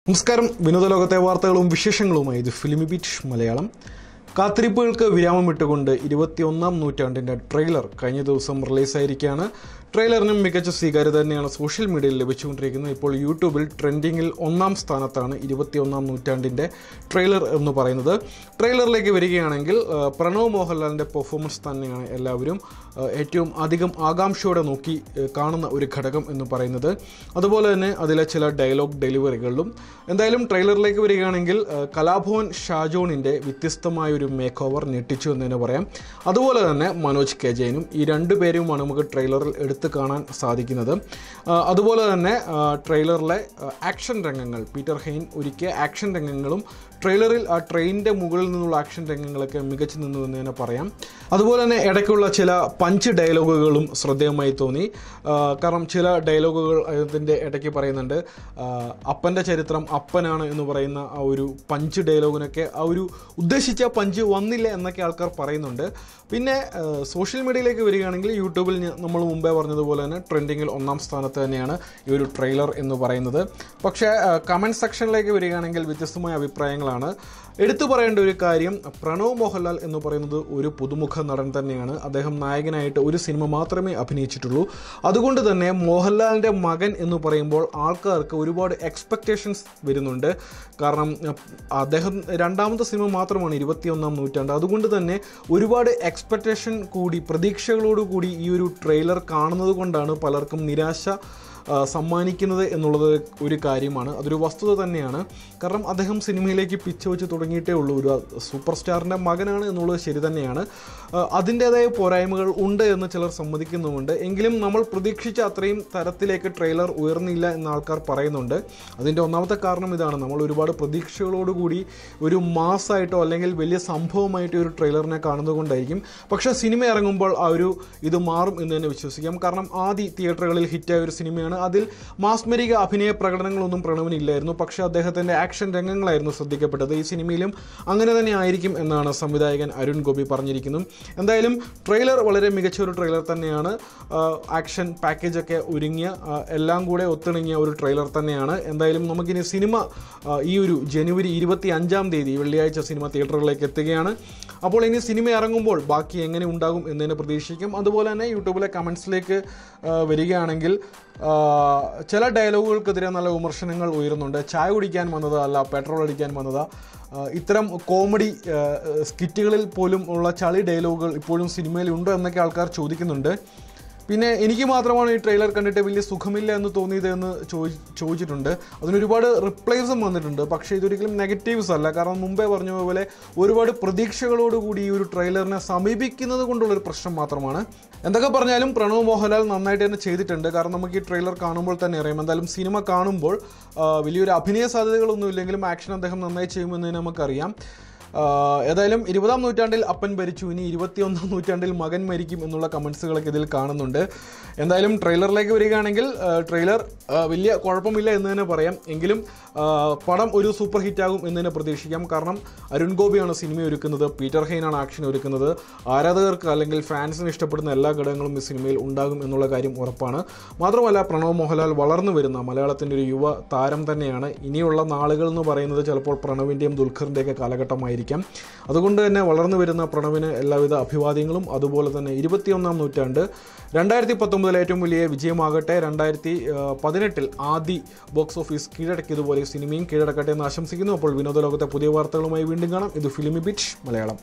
നമസ്കാരം വിനോദലോകത്തെ വാർത്തകളും വിശേഷങ്ങളുമായി ഇത് ഫിലിമി ബീറ്റ് മലയാളം കാത്തിരിപ്പുകൾക്ക് വിരാമം ഇട്ടുകൊണ്ട് ഇരുപത്തിയൊന്നാം നൂറ്റാണ്ടിൻ്റെ ട്രെയിലർ കഴിഞ്ഞ ദിവസം റിലീസായിരിക്കുകയാണ് ട്രെയിലറിനും മികച്ച സ്വീകാര്യത തന്നെയാണ് സോഷ്യൽ മീഡിയയിൽ ലഭിച്ചുകൊണ്ടിരിക്കുന്നത് ഇപ്പോൾ യൂട്യൂബിൽ ട്രെൻഡിങ്ങിൽ ഒന്നാം സ്ഥാനത്താണ് ഇരുപത്തിയൊന്നാം നൂറ്റാണ്ടിൻ്റെ ട്രെയിലർ എന്ന് പറയുന്നത് ട്രെയിലറിലേക്ക് വരികയാണെങ്കിൽ ആ, പ്രണവ് മോഹൻലാലിൻ്റെ പെർഫോമൻസ് തന്നെയാണ് എല്ലാവരും ആ, ഏറ്റവും അധികം ആകാംക്ഷയോടെ നോക്കി ആ, കാണുന്ന ഒരു ഘടകം എന്ന് പറയുന്നത് അതുപോലെ തന്നെ അതിലെ ചില ഡയലോഗ് ഡെലിവറികളിലും എന്തായാലും ട്രെയിലറിലേക്ക് വരികയാണെങ്കിൽ ആ, കലാഭവൻ ഷാജോണിൻ്റെ വ്യത്യസ്തമായ ഒരു മേക്ക് ഓവർ ഞെട്ടിച്ചു എന്ന് തന്നെ പറയാം അതുപോലെ തന്നെ മനോജ് കെ ജയനും ഈ രണ്ടു പേരുമാണ് നമുക്ക് ട്രെയിലറിൽ എടുത്തു കാണാൻ സാധിക്കുന്നത് ആ, അതുപോലെ തന്നെ ആ, ട്രെയിലറിലെ ആ, ആക്ഷൻ രംഗങ്ങൾ പീറ്റർ ഹെയിൻ ഒരുക്കിയ ആക്ഷൻ രംഗങ്ങളും ട്രെയിലറിൽ ആ ട്രെയിനിൻ്റെ മുകളിൽ നിന്നുള്ള ആക്ഷൻ രംഗങ്ങളൊക്കെ മികച്ചു നിന്നു എന്ന് തന്നെ പറയാം അതുപോലെ തന്നെ ഇടയ്ക്കുള്ള ചില പഞ്ച് ഡയലോഗുകളും ശ്രദ്ധേയമായി തോന്നി ആ, കാരണം ചില ഡയലോഗുകൾ അതിൻ്റെ ഇടയ്ക്ക് പറയുന്നുണ്ട് ആ, അപ്പൻ്റെ ചരിത്രം അപ്പനാണ് എന്ന് പറയുന്ന ആ ഒരു പഞ്ച് ഡയലോഗിനൊക്കെ ആ ഒരു ഉദ്ദേശിച്ച പഞ്ച് വന്നില്ല എന്നൊക്കെ ആൾക്കാർ പറയുന്നുണ്ട് പിന്നെ ആ, സോഷ്യൽ മീഡിയയിലേക്ക് വരികയാണെങ്കിൽ യൂട്യൂബിൽ ഞ- നമ്മൾ മുമ്പേ പറഞ്ഞതുപോലെ തന്നെ ട്രെൻഡിങ്ങിൽ ഒന്നാം സ്ഥാനത്ത് തന്നെയാണ് ഈ ഒരു ട്രെയിലർ എന്ന് പറയുന്നത് പക്ഷേ കമൻറ്റ് സെക്ഷനിലേക്ക് വരികയാണെങ്കിൽ വ്യത്യസ്തമായ അഭിപ്രായങ്ങളാണ് എടുത്തു പറയേണ്ട ഒരു കാര്യം പ്രണവ് മോഹൻലാൽ എന്ന് പറയുന്നത് ഒരു പുതുമുഖ നടൻ തന്നെയാണ് അദ്ദേഹം നായകനായിട്ട് ഒരു സിനിമ മാത്രമേ അഭിനയിച്ചിട്ടുള്ളൂ അതുകൊണ്ട് തന്നെ മോഹൻലാലിൻ്റെ മകൻ എന്ന് പറയുമ്പോൾ ആൾക്കാർക്ക് ഒരുപാട് എക്സ്പെക്റ്റേഷൻസ് വരുന്നുണ്ട് കാരണം അഹ്, അദ്ദേഹം രണ്ടാമത്തെ സിനിമ മാത്രമാണ് ഇരുപത്തിയൊന്നാം നൂറ്റാണ്ട് അതുകൊണ്ട് തന്നെ ഒരുപാട് എക്സ്പെക്റ്റേഷൻ കൂടി പ്രതീക്ഷകളോട് കൂടി ഈ ഒരു ട്രെയിലർ കാണുന്നത് കൊണ്ടാണ് പലർക്കും നിരാശ ആ, സമ്മാനിക്കുന്നത് എന്നുള്ളത് ഒരു കാര്യമാണ് അതൊരു വസ്തുത തന്നെയാണ് കാരണം അദ്ദേഹം സിനിമയിലേക്ക് പിച്ച് വെച്ച് തുടങ്ങിയിട്ടേ ഉള്ളൂ ഒരു സൂപ്പർ സ്റ്റാറിൻ്റെ മകനാണ് എന്നുള്ളത് ശരി തന്നെയാണ് ആ, അതിൻ്റേതായ പോരായ്മകൾ ഉണ്ട് എന്ന് ചിലർ സമ്മതിക്കുന്നുമുണ്ട് എങ്കിലും നമ്മൾ പ്രതീക്ഷിച്ച അത്രയും തരത്തിലേക്ക് ട്രെയിലർ ഉയർന്നില്ല എന്ന് ആൾക്കാർ പറയുന്നുണ്ട് അതിൻ്റെ ഒന്നാമത്തെ കാരണം ഇതാണ് നമ്മൾ ഒരുപാട് പ്രതീക്ഷകളോടുകൂടി ഒരു മാസമായിട്ടോ അല്ലെങ്കിൽ വലിയ സംഭവമായിട്ടോ ഒരു ട്രെയിലറിനെ കാണുന്നത് കൊണ്ടായിരിക്കും പക്ഷേ സിനിമ ഇറങ്ങുമ്പോൾ ആ ഒരു ഇത് മാറും എന്ന് തന്നെ വിശ്വസിക്കാം കാരണം ആദ്യ തിയേറ്ററുകളിൽ ഹിറ്റായ ഒരു സിനിമയാണ് അതിൽ മാസ്മരിക അഭിനയ പ്രകടനങ്ങളൊന്നും പ്രണവിന് ഇല്ലായിരുന്നു പക്ഷേ അദ്ദേഹത്തിൻ്റെ ആക്ഷൻ രംഗങ്ങളായിരുന്നു ശ്രദ്ധിക്കപ്പെട്ടത് ഈ സിനിമയിലും അങ്ങനെ തന്നെ ആയിരിക്കും എന്നാണ് സംവിധായകൻ അരുൺ ഗോപി പറഞ്ഞിരിക്കുന്നത് എന്തായാലും ട്രെയിലർ വളരെ മികച്ച ഒരു ട്രെയിലർ തന്നെയാണ് ആക്ഷൻ പാക്കേജൊക്കെ ഒരുങ്ങിയ ആ, എല്ലാം കൂടെ ഒത്തിണങ്ങിയ ഒരു ട്രെയിലർ തന്നെയാണ് എന്തായാലും നമുക്കിനി സിനിമ ആ, ഈ ഒരു ജനുവരി ഇരുപത്തി അഞ്ചാം തീയതി വെള്ളിയാഴ്ച സിനിമ തിയേറ്ററുകളിലേക്ക് എത്തുകയാണ് അപ്പോൾ ഇനി സിനിമ ഇറങ്ങുമ്പോൾ ബാക്കി എങ്ങനെ ഉണ്ടാകും എന്നതിനെ പ്രതീക്ഷിക്കും അതുപോലെ തന്നെ യൂട്യൂബിലെ കമൻസിലേക്ക് വരികയാണെങ്കിൽ ആ, ചില ഡയലോഗുകൾക്കെതിരെ നല്ല വിമർശനങ്ങൾ ഉയരുന്നുണ്ട് ചായ കുടിക്കാൻ വന്നത് അല്ല പെട്രോൾ അടിക്കാൻ വന്നതാ ആ, ഇത്തരം കോമഡി ആ, സ്കിറ്റുകളിൽ പോലും ഉള്ള ചളി ഡയലോഗുകൾ ഇപ്പോഴും സിനിമയിൽ ഉണ്ടോ എന്നൊക്കെ ആൾക്കാർ ചോദിക്കുന്നുണ്ട് പിന്നെ എനിക്ക് മാത്രമാണ് ഈ ട്രെയിലർ കണ്ടിട്ട് വലിയ സുഖമില്ല എന്ന് തോന്നിയത് എന്ന് ചോദി ചോദിച്ചിട്ടുണ്ട് അതിന് ഒരുപാട് റിപ്ലൈസും വന്നിട്ടുണ്ട് പക്ഷേ ഇതൊരിക്കലും നെഗറ്റീവ്സ് അല്ല കാരണം മുമ്പേ പറഞ്ഞ പോലെ ഒരുപാട് പ്രതീക്ഷകളോടുകൂടി ഈ ഒരു ട്രെയിലറിനെ സമീപിക്കുന്നത് കൊണ്ടുള്ളൊരു പ്രശ്നം മാത്രമാണ് എന്തൊക്കെ പറഞ്ഞാലും പ്രണവ് മോഹൻലാൽ നന്നായിട്ട് തന്നെ ചെയ്തിട്ടുണ്ട് കാരണം നമുക്ക് ഈ ട്രെയിലർ കാണുമ്പോൾ തന്നെ അറിയാം എന്തായാലും സിനിമ കാണുമ്പോൾ ആ, വലിയൊരു അഭിനയ സാധ്യതകളൊന്നും ഇല്ലെങ്കിലും ആക്ഷൻ അദ്ദേഹം നന്നായി ചെയ്യുമെന്ന് നമുക്കറിയാം ആഹ് ഏതായാലും ഇരുപതാം നൂറ്റാണ്ടിൽ അപ്പൻ ഭരിച്ചു ഇനി ഇരുപത്തിയൊന്നാം നൂറ്റാണ്ടിൽ മകൻ മരിക്കും എന്നുള്ള കമൻസുകളൊക്കെ ഇതിൽ കാണുന്നുണ്ട് എന്തായാലും ട്രെയിലറിലേക്ക് വരികയാണെങ്കിൽ ആഹ് ട്രെയിലർ ആഹ് വലിയ കുഴപ്പമില്ല എന്ന് തന്നെ പറയാം എങ്കിലും ആഹ് പടം ഒരു സൂപ്പർ ഹിറ്റാകും എന്ന് തന്നെ പ്രതീക്ഷിക്കാം കാരണം അരുൺ ഗോപിയാണ് സിനിമ ഒരുക്കുന്നത് പീറ്റർ ഹെയ്നാണ് ആക്ഷൻ ഒരുക്കുന്നത് ആരാധകർക്ക് അല്ലെങ്കിൽ ഫാൻസിന് ഇഷ്ടപ്പെടുന്ന എല്ലാ ഘടകങ്ങളും ഈ സിനിമയിൽ ഉണ്ടാകും എന്നുള്ള കാര്യം ഉറപ്പാണ് മാത്രമല്ല പ്രണവ് മോഹൻലാൽ വളർന്നു വരുന്ന മലയാളത്തിൻ്റെ ഒരു യുവ താരം തന്നെയാണ് ഇനിയുള്ള നാളുകൾ എന്ന് പറയുന്നത് ചിലപ്പോൾ പ്രണവിൻ്റെയും ദുൽഖറിൻ്റെയൊക്കെ കാലഘട്ടമായിരിക്കാം അതുകൊണ്ട് തന്നെ വളർന്നു വരുന്ന പ്രണവിന് എല്ലാവിധ അഭിവാദ്യങ്ങളും അതുപോലെ തന്നെ ഇരുപത്തിയൊന്നാം നൂറ്റാണ്ട് രണ്ടായിരത്തി പത്തൊമ്പതിലെ ഏറ്റവും വലിയ വിജയമാകട്ടെ രണ്ടായിരത്തി പതിനെട്ടിൽ ആദ്യ ബോക്സ് ഓഫീസ് കീഴടക്കിയതുപോലെ സിനിമയും കീഴടക്കട്ടെ എന്ന് ആശംസിക്കുന്നു അപ്പോൾ വിനോദ ലോകത്തെ പുതിയ വാർത്തകളുമായി വീണ്ടും കാണാം ഇത് ഫിലിമി ബിറ്റ് മലയാളം